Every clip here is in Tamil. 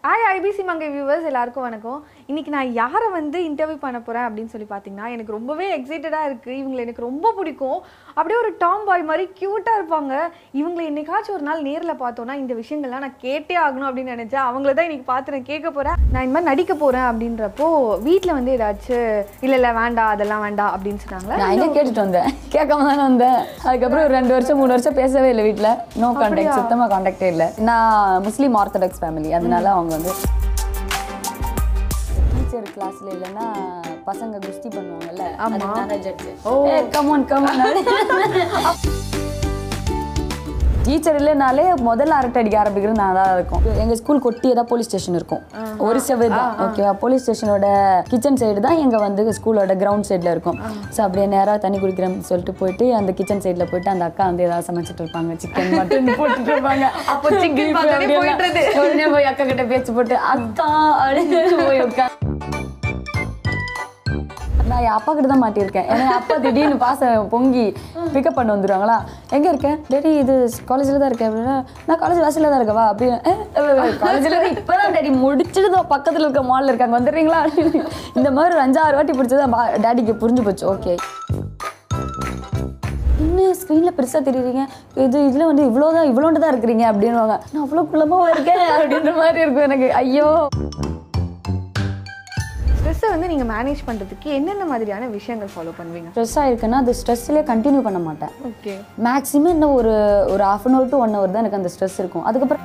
ஹாய் ஐபிசி மங்கை வியூவர்ஸ் எல்லாருக்கும் வணக்கம் இன்னைக்கு நான் யாரை வந்து இன்டர்வியூ பண்ண போறேன் அப்படின்னு சொல்லி பார்த்தீங்கன்னா எனக்கு ரொம்பவே எக்ஸைட்டடாக இருக்கு இவங்களை எனக்கு ரொம்ப பிடிக்கும் அப்படியே ஒரு டாம் பாய் மாதிரி க்யூட்டாக இருப்பாங்க இவங்களை என்னைக்காச்சும் ஒரு நாள் நேரில் பார்த்தோன்னா இந்த விஷயங்கள்லாம் நான் கேட்டே ஆகணும் அப்படின்னு நினைச்சேன் அவங்கள தான் இன்னைக்கு பார்த்து நான் கேட்க போறேன் நான் இந்த மாதிரி நடிக்க போறேன் அப்படின்றப்போ வீட்டில் வந்து ஏதாச்சும் இல்லை இல்லை வேண்டாம் அதெல்லாம் வேண்டாம் அப்படின்னு சொன்னாங்களா நான் எங்க கேட்டுட்டு வந்தேன் கேட்காம தானே வந்தேன் அதுக்கப்புறம் ஒரு ரெண்டு வருஷம் மூணு வருஷம் பேசவே இல்லை வீட்டில் நோ கான்டாக்ட் சுத்தமாக கான்டாக்டே இல்லை நான் முஸ்லீம் ஆர்த்தடாக்ஸ் ஃபேமிலி அதனால அவங்க வந்து டீச்சர் கிளாஸ்ல இல்லைன்னா பசங்க குஸ்தி பண்ணுவாங்கல்ல ஆமா. Judge oh come on come on teacher இல்லைனாலே முதல்ல அரட்டை அடிக்க ஆரம்பிக்கிறது நான் தான் இருக்கும் எங்க ஸ்கூல் கொட்டி ஏதாவது போலீஸ் ஸ்டேஷன் இருக்கும் ஒரு செவரு தான் ஓகேவா போலீஸ் ஸ்டேஷனோட கிச்சன் சைடு தான் எங்க வந்து ஸ்கூலோட கிரவுண்ட் சைடில் இருக்கும் ஸோ அப்படியே நேராக தண்ணி குடிக்கிறேன்னு சொல்லிட்டு போயிட்டு அந்த கிச்சன் சைடில் போயிட்டு அந்த அக்கா வந்து ஏதாவது சமைச்சிட்டு இருப்பாங்க சிக்கன் மட்டன் போட்டுட்டு இருப்பாங்க அப்போ chicken பார்த்தாலே போயிடுறது. உடனே போய் அக்கா கிட்ட பேச்சு போட்டு அக்கா அப்படின்னு போய் உட்காந்து நான் என் அப்பா கிட்ட தான் மாட்டியிருக்கேன் ஏன்னா என் அப்பா திடீர்னு பாசம் பொங்கி பிக்கப் பண்ண வந்துருவாங்களா எங்கே இருக்கேன் டேடி இது காலேஜில் தான் இருக்கேன் அப்படின்னா நான் காலேஜ் வாசலில் தான் இருக்கவா அப்படின்னு காலேஜில் தான் இப்போ தான் டேடி முடிச்சுட்டு தான் பக்கத்தில் இருக்க மாலில் இருக்காங்க வந்துடுறீங்களா அப்படின்னு இந்த மாதிரி ஒரு அஞ்சாறு வாட்டி பிடிச்சது டேடிக்கு புரிஞ்சு போச்சு ஓகே இன்னும் ஸ்க்ரீனில் பெருசாக தெரியுறீங்க இது இதில் வந்து இவ்வளோ தான் இவ்வளோண்டு தான் இருக்கிறீங்க அப்படின்னுவாங்க நான் அவ்வளோ குள்ளமாக இருக்கேன் அப்படின்ற மாதிரி இருக்கும் எனக்கு ஐயோ ஸ்ட்ரெஸ்ஸை வந்து நீங்கள் மேனேஜ் பண்ணுறதுக்கு என்னென்ன மாதிரியான விஷயங்கள் ஃபாலோ பண்ணுவீங்க ஸ்ட்ரெஸ் ஆயிருக்குன்னா அது ஸ்ட்ரெஸ்லேயே கண்டினியூ பண்ண மாட்டேன் ஓகே மேக்ஸிமம் இன்னும் ஒரு ஒரு half an hour to one hour தான் எனக்கு அந்த ஸ்ட்ரெஸ் இருக்கும் அதுக்கப்புறம்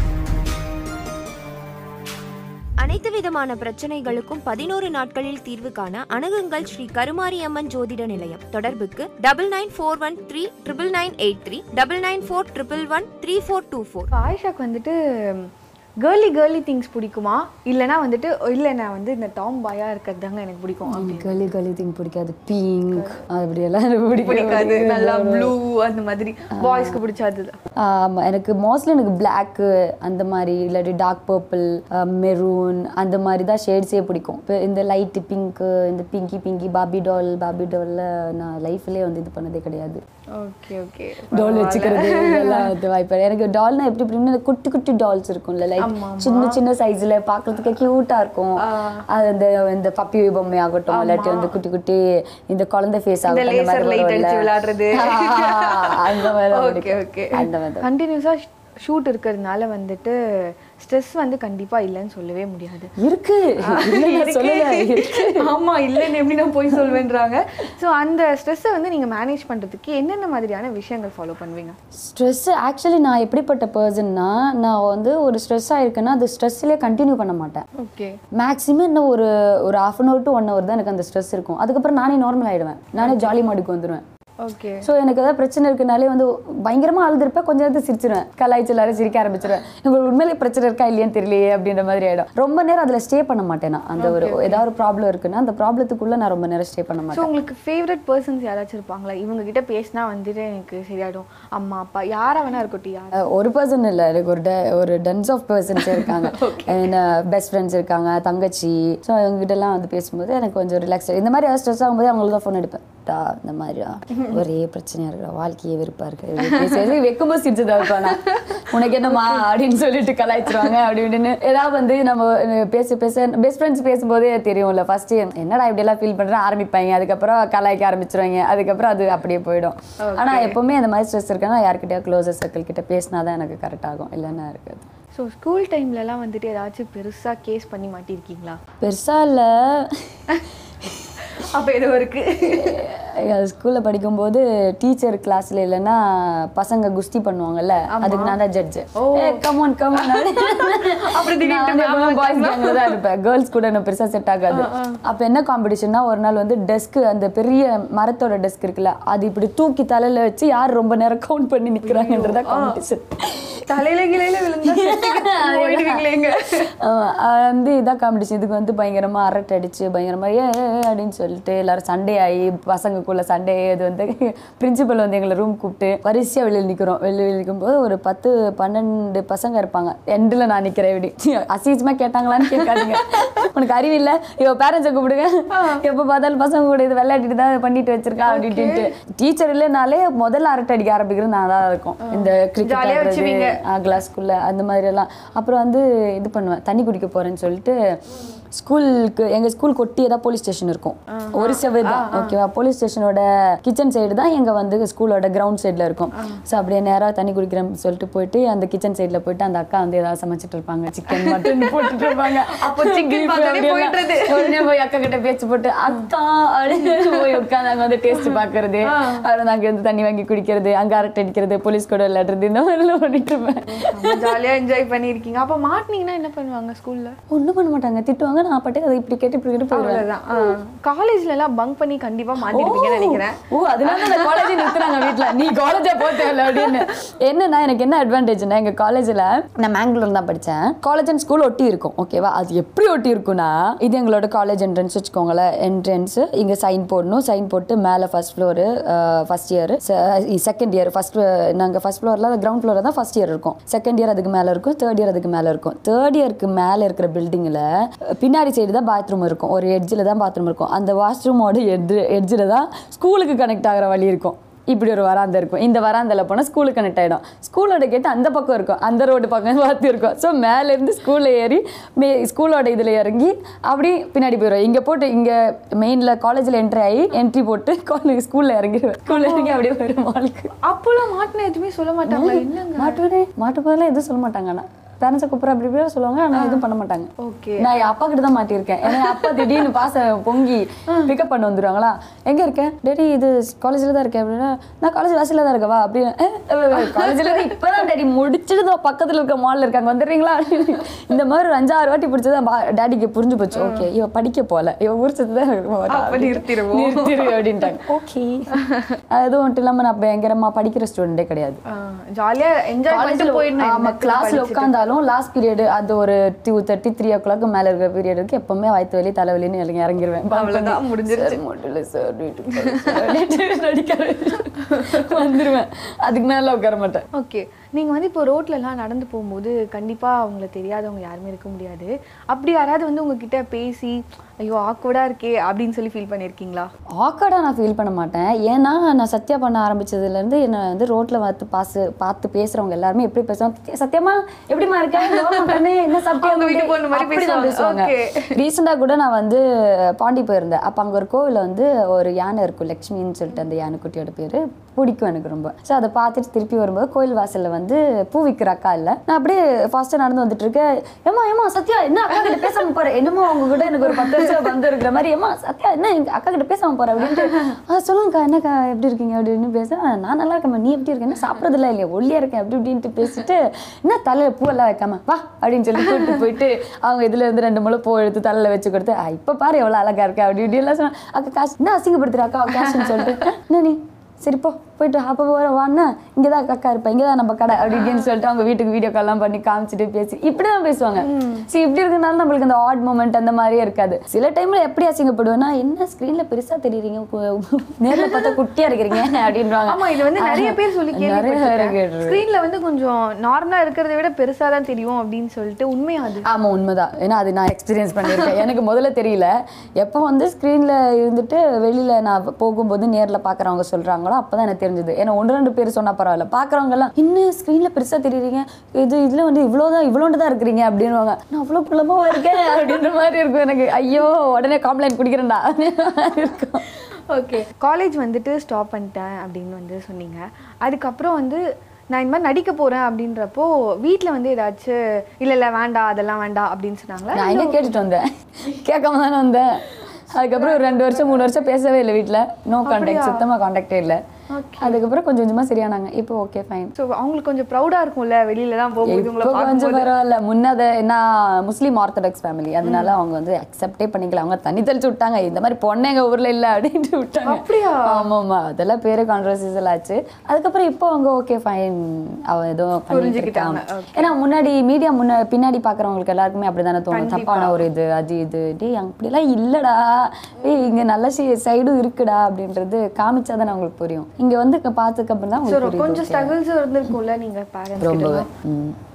அனைத்து விதமான பிரச்சனைகளுக்கும் பதினோரு நாட்களில் தீர்வு காண அணுகுங்கள் ஸ்ரீ கருமாரியம்மன் ஜோதிட நிலையம் தொடர்புக்கு double nine four one three triple nine eight three double nine four triple one three four two four இப்போ ஆயிஷாக்கு வந்துட்டு கேர்லி கேர்லி திங்ஸ் பிடிக்குமா இல்லைனா வந்துட்டு இல்லை நான் வந்து இந்த டாம் பாயா இருக்கிறது தாங்க எனக்கு பிடிக்கும் அப்படி கலி கலி திங் பிடிக்காது பிங்க் அப்படியெல்லாம் எனக்கு பிடிக்காது பிடிக்காது நல்லா ப்ளூ அந்த மாதிரி பாய்ஸ்க்கு பிடிச்சது ஆமாம் எனக்கு மோஸ்ட்லி எனக்கு பிளாக்கு அந்த மாதிரி இல்லாட்டி டார்க் பர்பிள் மெரூன் அந்த மாதிரி தான் ஷேட்ஸே பிடிக்கும் இப்போ இந்த லைட்டு பிங்க்கு இந்த பிங்கி பிங்கி பாபி டால் பாபி டாலில் நான் லைஃப்லேயே வந்து இது பண்ணதே கிடையாது ஓகே ஓகே டால் வச்சுக்கிறது இதெல்லாம் வந்து வாய்ப்பு இல்லை. எனக்கு டால்னா எப்படி எப்படின்னு இந்த குட்டி குட்டி டால்ஸ் இருக்கும்ல லைக் சின்ன சின்ன சைஸ்ல பார்க்கறதுக்கு கியூட்டா இருக்கும் அது இந்த இந்த பப்பி பொம்மை ஆகட்டும் இல்லாட்டி வந்து குட்டி குட்டி இந்த குழந்தை ஃபேஸ் இந்த ஆகட்டும் அந்த லேசர் மாதிரி லைட் வரும்ல. அடிச்சு விளையாடுறது ஆ, அந்த மாதிரி தான் ஓகே பிடிக்கும். ஓகே அந்த மாதிரி தான். கண்டினியூஸாக ஷூட் இருக்கிறதுனால வந்துட்டு ஸ்ட்ரெஸ் வந்து கண்டிப்பா இல்லைன்னு சொல்லவே முடியாது இருக்கு இல்லை, நான் சொல்லல இருக்கு ஆமா இல்லைன்னு எப்படி நான் போய் சொல்வேன்றாங்க ஸோ அந்த ஸ்ட்ரெஸ்ஸை வந்து நீங்க மேனேஜ் பண்றதுக்கு என்னென்ன மாதிரியான விஷயங்கள் ஃபாலோ பண்ணுவீங்க ஸ்ட்ரெஸ் ஆக்சுவலி நான் எப்படிப்பட்ட பர்சன்னா நான் வந்து ஒரு ஸ்ட்ரெஸ் ஆயிருக்குன்னா அது ஸ்ட்ரெஸ்லேயே கண்டினியூ பண்ண மாட்டேன் ஓகே மேக்ஸிமம் இன்னும் ஒரு ஒரு half an hour to one hour தான் எனக்கு அந்த ஸ்ட்ரெஸ் இருக்கும் அதுக்கப்புறம் நானே நார்மல் ஆயிடுவேன் நானே ஜாலி மாடுக்கு வந்துடுவேன் ஓகே ஸோ எனக்கு ஏதாவது பிரச்சனை இருக்குனாலே வந்து பயங்கரமாக அழுதுருப்பேன் கொஞ்ச நேரத்தில் சிரிச்சிருவேன் கலாய்ச்சி எல்லாரும் சிரிக்க ஆரம்பிச்சிருவேன் உங்களுக்கு உண்மையிலே பிரச்சனை இருக்கா இல்லையான்னு தெரியலையே அப்படின்ற மாதிரி ஆயிடும் ரொம்ப நேரம் அதில் ஸ்டே பண்ண மாட்டேன் நான் அந்த ஒரு ஏதாவது ஒரு ப்ராப்ளம் இருக்குன்னா அந்த ப்ராப்ளத்துக்குள்ளே நான் ரொம்ப நேரம் ஸ்டே பண்ண ஸோ மாட்டேன் உங்களுக்கு ஃபேவரட் பர்சன்ஸ் யாராச்சும் இருப்பாங்களா இவங்க கிட்ட பேசினா வந்துட்டு எனக்கு சரியாயிடும் அம்மா அப்பா யாரா வேணா இருக்கட்டும் யார் அஹ் ஒரு பர்சன் இல்லை எனக்கு ஒரு ட- ஒரு டன்ஸ் ஆஃப் பர்சன்ஸ் இருக்காங்க என்ன பெஸ்ட் ஃப்ரெண்ட்ஸ் இருக்காங்க தங்கச்சி ஸோ அவங்ககிட்டலாம் வந்து பேசும்போது எனக்கு கொஞ்சம் ரிலாக்ஸ் இந்த மாதிரி ஏதாவது ஸ்ட்ரெஸ் ஆகும்போது அவங்களுக்கு தான் ஃபோன் எடுப்பேன் டா இந்த மாதிரியா ஒரே பிரச்சனையா இருக்கிற வாழ்க்கையே வெறுப்பா இருக்கு இப்படி பேசி பேசி வைக்கும்போது சிரிச்சதா இருப்பானா உனக்கு என்னம்மா அப்படின்னு சொல்லிட்டு கலாய்ச்சிருவாங்க அப்படி இப்படின்னு ஏதாவது வந்து நம்ம அஹ், பேச பேச பெஸ்ட் ஃப்ரெண்ட்ஸ் பேசும்போதே தெரியும்ல ஃபர்ஸ்ட் என்னடா இப்படி எல்லாம் ஃபீல் பண்றேன் ஆரம்பிப்பாங்க அதுக்கப்புறம் கலாய்க்க ஆரம்பிச்சிருவாங்க அதுக்கப்புறம் அது அப்படியே போயிடும் ஆனா எப்பவுமே அந்த மாதிரி ஸ்ட்ரெஸ் இருக்குன்னா யார்கிட்டயா க்ளோசர் சர்க்கிள் கிட்ட பேசினா தான் எனக்கு கரெக்ட் ஆகும் இல்லைன்னா இருக்காது ஸோ ஸ்கூல் டைம்லலாம் வந்துட்டு ஏதாச்சும் பெருசா கேஸ் பண்ணி மாட்டிருக்கீங்களா பெருசா இல்லை அப்போ ஏதோ இருக்கு ஸ்கூலில் படிக்கும்போது டீச்சர் கிளாஸ்ல இல்லைன்னா பசங்க குஸ்தி பண்ணுவாங்கல்ல அதுக்கு நான் தான் ஜட்ஜு கமான் கமான் அப்புறம் திடீர்னு பாய்ஸ் கேங்கில் தான் இருப்பேன் கேர்ள்ஸ் கூட எனக்கு பெருசாக செட் ஆகாது அப்போ என்ன காம்படிஷன்னா ஒரு நாள் வந்து டெஸ்க் அந்த பெரிய மரத்தோட டெஸ்க் இருக்குல்ல அது இப்படி தூக்கி தலையில வச்சு யார் ரொம்ப நேரம் கவுண்ட் பண்ணி நிற்கிறாங்கன்றதா காம்படிஷன் தலையில கிளையில விழுந்தா செத்துக்கிட்டு போயிடுவீங்களேங்க ஆமா, அது வந்து இதான் காம்படிஷன் இதுக்கு வந்து பயங்கரமா அரட்டை அடிச்சு பயங்கரமா ஏ ஏ, ஏ அப்படின்னு சொல்லிட்டு எல்லாரும் சண்டே ஆகி பசங்களுக்குள்ள சண்டே அது வந்து பிரின்சிபல் வந்து எங்களை ரூம் கூப்பிட்டு வரிசையா வெளியில் நிக்கிறோம் வெளியில் நிற்கும் போது ஒரு பத்து பன்னெண்டு பசங்க இருப்பாங்க எண்டில் நான் நிக்கிறேன் இப்படி அசிங்கமா கேட்டாங்களான்னு கேட்காதீங்க உனக்கு அறிவு இல்ல இவ பேரண்ட்ஸை கூப்பிடுங்க எப்ப பார்த்தாலும் பசங்க கூட இது விளையாடிட்டு தான் பண்ணிட்டு வச்சிருக்கா அப்படின்ட்டு டீச்சர் இல்லைனாலே முதல்ல அரட்டை அடிக்க ஆரம்பிக்கிறது நான் தான் இருக்கும் இந்த ஜாலியா வச்சுப்பீங்க. கிரிக்கெட் கிளாஸ்க்குள்ள அந்த மாதிரி எல்லாம் அப்புறம் வந்து இது பண்ணுவேன் தண்ணி குடிக்க போறேன்னு சொல்லிட்டு ஸ்கூலுக்கு எங்க ஸ்கூல் கொட்டியே தான் போலீஸ் ஸ்டேஷன் இருக்கும் ஒரு செவர் தான் ஓகேவா போலீஸ் ஸ்டேஷனோட கிச்சன் சைடு தான் எங்க வந்து ஸ்கூலோட கிரவுண்ட் சைடுல இருக்கும் ஸோ அப்படியே நேரா தண்ணி குடிக்கிறேன்னு சொல்லிட்டு போயிட்டு அந்த கிச்சன் சைடுல போயிட்டு அந்த அக்கா வந்து ஏதாவது சமைச்சிட்டு இருப்பாங்க சிக்கன் மட்டன் போட்டுட்டு இருப்பாங்க அப்போ chicken பார்த்தாலே போயிடுறது. உடனே போய் அக்கா கிட்ட பேச்சு போட்டு அக்கா அப்படின்னு போய் உட்காந்து அங்க வந்து டேஸ்ட் பாக்குறது அப்புறம் அங்க இருந்து தண்ணி வாங்கி குடிக்கிறது அங்க அரட்டை அடிக்கிறது போலீஸ் கூட விளையாடுறது இந்த மாதிரிலாம் பண்ணிட்டு இருப்பேன் ஜாலியா என்ஜாய் பண்ணிருக்கீங்க அப்ப மாட்டினீங்கன்னா என்ன பண்ணுவாங்க ஸ்கூல்ல ஒண்ணும் பண்ண மாட்டாங்க திட்டுவாங்க நான் பாட்டுக்கு அதை இப்படி கேட்டு இப்படி கேட்டு போயிடுவேன் அவ்வளவுதான் காலேஜ்ல எல்லாம் பங்க் பண்ணி கண்டிப்பா மாட்டிருப்பீங்கன்னு நினைக்கிறேன் ஓ அதனால அந்த காலேஜ் நிறுத்துறாங்க வீட்ல நீ காலேஜே போத்தேல அப்படின்னு என்னன்னா எனக்கு என்ன அட்வான்டேஜ்னா எங்க காலேஜ்ல நான் மேங்களூர் தான் படிச்சேன் காலேஜ் அண்ட் ஸ்கூல் ஒட்டி இருக்கும் ஓகேவா அது எப்படி ஒட்டி இருக்கும்னா இது எங்களோட காலேஜ் என்ட்ரன்ஸ் வச்சுக்கோங்களேன் என்ட்ரன்ஸ் இங்க சைன் போடணும் சைன் போட்டு மேல first floor first year second year first நாங்க ஃபர்ஸ்ட் ஃப்ளோர்ல கிரவுண்ட் ஃப்ளோர் தான் ஃபர்ஸ்ட் இயர் இருக்கும் செகண்ட் இயர் அதுக்கு மேல இருக்கும் தேர்ட் இயர் அதுக்கு மேல இருக்கும் தேர்ட் இயருக்கு மேல இருக்கிற பில்டிங்ல பின்னாடி சைடு தான் பாத்ரூம் இருக்கும் ஒரு எட்ஜில் தான் பாத்ரூம் இருக்கும் அந்த வாஷ்ரூமோட எட்ஜ் எட்ஜில் தான் ஸ்கூலுக்கு கனெக்ட் ஆகிற வழி இருக்கும் இப்படி ஒரு வராந்தா இருக்கும் இந்த வராந்தில் போனால் ஸ்கூலுக்கு கனெக்ட் ஆகிடும் ஸ்கூலோட கேட்டு அந்த பக்கம் இருக்கும் அந்த ரோடு பக்கம் பார்த்து இருக்கும் ஸோ மேலேருந்து ஸ்கூலில் ஏறி மே ஸ்கூலோட இதில் இறங்கி அப்படி பின்னாடி போயிடும் இங்கே போட்டு இங்கே மெயினில் காலேஜில் என்ட்ரி ஆகி என்ட்ரி போட்டு காலேஜ் ஸ்கூலில் இறங்கிடுவேன் ஸ்கூலில் இறங்கி அப்படியே போயிடும் மாலுக்கு அப்பெல்லாம் மாட்டின எதுவுமே சொல்ல மாட்டாங்களா என்னங்க மாட்டுவனே மாட்டு போதெல்லாம் எதுவும் சொல்ல மாட்டாங்க ஆனால் பேரண்ட்ஸை கூப்பிட்ற அப்படி இப்படியே சொல்லுவாங்க ஆனால் எதுவும் பண்ண மாட்டாங்க ஓகே நான் என் அப்பா கிட்ட தான் மாட்டியிருக்கேன் ஏன்னா என் அப்பா திடீர்னு பாசம் பொங்கி பிக்கப் பண்ண வந்துருவாங்களா எங்க இருக்கேன் டேடி இது காலேஜில் தான் இருக்கேன் அப்படின்னா நான் காலேஜ் வாசலில் தான் இருக்கவா அப்படின்னு காலேஜில் இப்போதான் டேடி முடிச்சுட்டு தான் பக்கத்தில் இருக்க மாலில் இருக்காங்க வந்துடுறீங்களா அப்படின்னு. இந்த மாதிரி ஒரு அஞ்சாறு வாட்டி பிடிச்சது டேடிக்கு புரிஞ்சு போச்சு ஓகே இவ படிக்க போல இவ உரிச்சது தான் அப்ப நிறுத்திடுவோம். நிறுத்திடு அப்படின்ட்டாங்க ஓகே அது மட்டும் இல்லாமல் நான் பயங்கரமா படிக்கிற ஸ்டூடெண்டே கிடையாது ஜாலியா என்ஜாய் பண்ணிட்டு போயிடணும் ஆமா கிளாஸ்ல உட்காந்தாலும் லாஸ்ட் பீரியட் அது ஒரு two thirty three o'clock மேல இருக்கிற பீரியடுக்கு எப்பவுமே வயிற்று வலி தலைவலின்னு இறங்கி இறங்கிருவேன் அவ்வளவுதான், முடிஞ்சிருச்சு. முடியல சார் வீட்டுக்கு போறேன் sir அப்படின்ட்டு நடிக்க ஆரம்பிச்சிருவேன். வந்துருவேன் அதுக்கு மேல உட்கார மாட்டேன் ஓகே நீங்க வந்து இப்போ ரோட்ல எல்லாம் நடந்து போகும்போது கண்டிப்பா அவங்கள தெரியாதவங்க யாருமே இருக்க முடியாது அப்படி யாராவது வந்து உங்ககிட்ட பேசி ஐயோ ஆக்வர்டா இருக்கே அப்படின்னு சொல்லி ஃபீல் பண்ணிருக்கீங்களா ஆக்காடா நான் ஃபீல் பண்ண மாட்டேன் ஏன்னா நான் சத்யா பண்ண ஆரம்பிச்சதுல இருந்து என்ன வந்து ரோட்ல பார்த்து பாசு பார்த்து பேசுறவங்க எல்லாருமே எப்படி பேசுவாங்க சத்தியமா எப்படிமா இருக்க எவ்வளவு கண்ணு? என்ன சாப்பிட்டியா அவங்க வீட்டு பொண்ணு மாதிரி அப்படிதான் பேசுவாங்க. பேசுவாங்க ரீசெண்டாக கூட நான் வந்து பாண்டி போயிருந்தேன் அப்போ அங்கே ஒரு கோவிலில் வந்து ஒரு யானை இருக்கும் லக்ஷ்மின்னு சொல்லிட்டு அந்த யானைக்குட்டியோட பேர் பிடிக்கும் எனக்கு ரொம்ப ஸோ அதை பார்த்துட்டு திருப்பி வரும்போது கோயில் வாசலில் வந்து பூ விற்கிற அக்கா இல்லை நான் அப்படியே ஃபாஸ்ட்டாக நடந்து வந்துட்டு இருக்கேன் ஏமா ஏமா சத்யா என்ன அக்கா கிட்ட பேசாம போற என்னமோ அவங்க கிட்ட எனக்கு ஒரு பத்து வருஷம் வந்து இருக்கிற மாதிரி ஏமா சத்யா என்ன எங்க அக்கா கிட்ட பேசாம போற அப்படின்ட்டு "ஆ, சொல்லுங்கக்கா என்னக்கா எப்படி இருக்கீங்க அப்படின்னு பேச நான் நல்லா இருக்கேன் நீ எப்படி இருக்க என்ன சாப்பிட்றதுல இல்லையா ஒல்லியா இருக்கேன் அப்படி இப்படின்ட்டு பேசிட்டு என்ன தலையில பூவெல்லாம் வைக்காம வா அப்படின்னு சொல்லி கூப்பிட்டு போயிட்டு அவங்க இதுல இருந்து ரெண்டு முளை பூ எடுத்து தலையில வச்சு கொடுத்து "ஆ, இப்ப பாரு எவ்வளவு அழகா இருக்க அப்படி இப்படி எல்லாம் சொன்னா அக்கா காசு என்ன அசிங்கப்படுத்துற அக்கா காசுன்னு சொல்லிட்டு "அஹ், என்ன நீ சரி போ போயிட்டு அப்போ வர வான்னா இங்கே தான் அக்கா இருப்பா இங்கே தான் நம்ம கடை அப்படி இப்படின்னு சொல்லிட்டு அவங்க வீட்டுக்கு வீடியோ கால்லாம் பண்ணி காமிச்சிட்டு பேசி இப்படி தான் பேசுவாங்க சரி இப்படி இருக்கனால நம்மளுக்கு அந்த ஆட் மூமெண்ட் அந்த மாதிரியே இருக்காது சில டைம்ல எப்படி அசிங்கப்படுவேன்னா என்ன ஸ்க்ரீன்ல பெருசா தெரியுறீங்க கு- நேர்ல பார்த்தா குட்டியா இருக்கிறீங்க அப்படின்றாங்க ஆமா இது வந்து நிறைய பேர் சொல்லி நிறைய பேர் கேள்விப்பட்டிருக்கேன் கேட்டிருக்கேன். ஸ்க்ரீன்ல வந்து கொஞ்சம் நார்மலா இருக்கிறத விட பெருசா தான் தெரியும் அப்படின்னு சொல்லிட்டு உண்மையா அது ஆமா உண்மைதான் ஏன்னா அது நான் எக்ஸ்பீரியன்ஸ் பண்ணியிருக்கேன் எனக்கு முதல்ல தெரியல எப்போ வந்து ஸ்க்ரீனில் இருந்துட்டு வெளியில நான் போகும்போது நேர்ல பார்க்குறவங்க சொல்றாங்களோ அப்பதான் எனக்கு தெரிஞ்சது ஏன்னா ஒன்று ரெண்டு பேர் சொன்னா பரவாயில்ல பார்க்குறவங்க எல்லாம் இன்னும் ஸ்க்ரீனில் பெருசா தெரியுறீங்க இது இதுல வந்து இவ்வளோதான் இவ்வளோண்டு தான் இருக்கிறீங்க அப்படின்னுவாங்க நான் அவ்வளோ குள்ளமாக இருக்கேன் அப்படின்ற மாதிரி இருக்கும் எனக்கு ஐயோ உடனே காம்ப்ளைண்ட் குடிக்கிறேன்டா அப்படின்ற மாதிரி இருக்கும் ஓகே காலேஜ் வந்துட்டு ஸ்டாப் பண்ணிட்டேன் அப்படின்னு வந்து சொன்னீங்க அதுக்கப்புறம் வந்து நான் இந்த மாதிரி நடிக்க போறேன் அப்படின்றப்போ வீட்ல வந்து ஏதாச்சும் இல்ல இல்ல வேண்டாம் அதெல்லாம் வேண்டாம் அப்படின்னு சொன்னாங்களா நான் எங்க கேட்டுட்டு வந்தேன் கேட்காம தானே வந்தேன் அதுக்கப்புறம் ஒரு ரெண்டு வருஷம் மூணு வருஷம் பேசவே இல்லை வீட்டில் நோ கான்டாக்ட் சுத்தமாக கான்டாக்டே இல்லை அதுக்கப்புறம் கொஞ்சம் கொஞ்சமா சரியானாங்க இப்போ ஓகே ஃபைன் ஸோ அவங்களுக்கு கொஞ்சம் ப்ரௌடா இருக்கும்ல வெளியில தான் போகும்போது உங்களை இப்போ கொஞ்சம் பார்க்கும்போது பரவாயில்ல முன்னத நான் முஸ்லீம் ஆர்த்தடாக்ஸ் ஃபேமிலி அதனால அவங்க வந்து அக்செப்டே பண்ணிக்கல அவங்க தண்ணி தெளிச்சு விட்டாங்க இந்த மாதிரி பொண்ணு எங்க ஊர்ல இல்ல அப்படின்ட்டு விட்டாங்க அப்படியா? ஆமாமா அதெல்லாம் பேரு கான்ட்ரவர்சிஸ் ஆச்சு அதுக்கப்புறம் இப்போ அவங்க ஓகே ஃபைன் அவன் ஏதோ பண்ணிட்டு புரிஞ்சுக்கிட்டாங்க. இருக்கான் ஏன்னா முன்னாடி மீடியா முன்ன பின்னாடி பாக்குறவங்களுக்கு எல்லாருக்குமே அப்படிதானே தோணும் தப்பான ஒரு இது அது இது டேய் அப்படிலாம் இல்லடா ஏய் இங்க நல்ல சைடும் இருக்குடா அப்படின்றது காமிச்சாதானே அவங்களுக்கு புரியும் இங்க வந்து க- பார்த்ததுக்கு அப்புறம் தான் So, உங்களுக்கு புரியுது கொஞ்சம் ஸ்ட்ரகிள்ஸ் இருந்திருக்கும்ல நீங்க பேரண்ட்ஸ் ரொம்பவே ம்.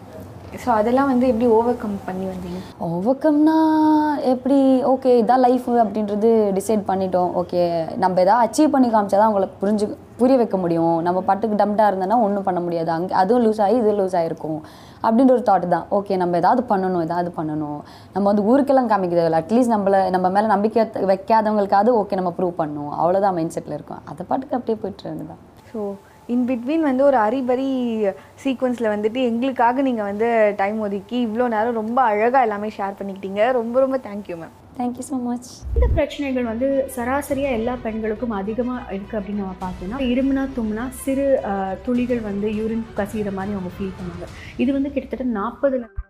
ஸோ அதெல்லாம் வந்து எப்படி ஓவர் கம் பண்ணி வந்தீங்க ஓவர்கம்னா எப்படி ஓகே இதான் லைஃப் அப்படின்றது டிசைட் பண்ணிட்டோம் ஓகே நம்ம எதாவது அச்சீவ் பண்ணி காமிச்சா தான் அவங்கள புரிஞ்சு புரிய வைக்க முடியும் நம்ம பட்டுக்கு டம்டாக இருந்தோன்னா ஒன்றும் பண்ண முடியாது அங்கே அதுவும் லூஸ் ஆகி இதுவும் லூஸ் ஆகிருக்கும் அப்படின்ற ஒரு தாட் தான் ஓகே நம்ம ஏதாவது பண்ணணும் ஏதாவது பண்ணணும் நம்ம வந்து ஊருக்கெல்லாம் காமிக்கிறது இல்லை அட்லீஸ்ட் நம்மள நம்ம மேலே நம்பிக்கை வைக்காதவங்களுக்காவது ஓகே நம்ம ப்ரூவ் பண்ணணும் அவ்வளோதான் மைண்ட் செட்டில் இருக்கும் அதை பாட்டுக்கு அப்படியே போயிட்டு இருந்தது ஸோ இன் பிட்வீன் வந்து ஒரு அரிபரி சீக்வன்ஸில் வந்துட்டு எங்களுக்காக நீங்கள் வந்து டைம் ஒதுக்கி இவ்வளோ நேரம் ரொம்ப அழகாக எல்லாமே ஷேர் பண்ணிக்கிட்டீங்க ரொம்ப ரொம்ப thank you ma'am thank you so much இந்த பிரச்சனைகள் வந்து சராசரியாக எல்லா பெண்களுக்கும் அதிகமாக இருக்குது அப்படின்னு நம்ம பார்த்தோம்னா இருமுனா தும்னா சிறு அஹ், துளிகள் வந்து யூரின் கசிகிற மாதிரி அவங்க ஃபீல் பண்ணுவாங்க இது வந்து கிட்டத்தட்ட நாற்பதுல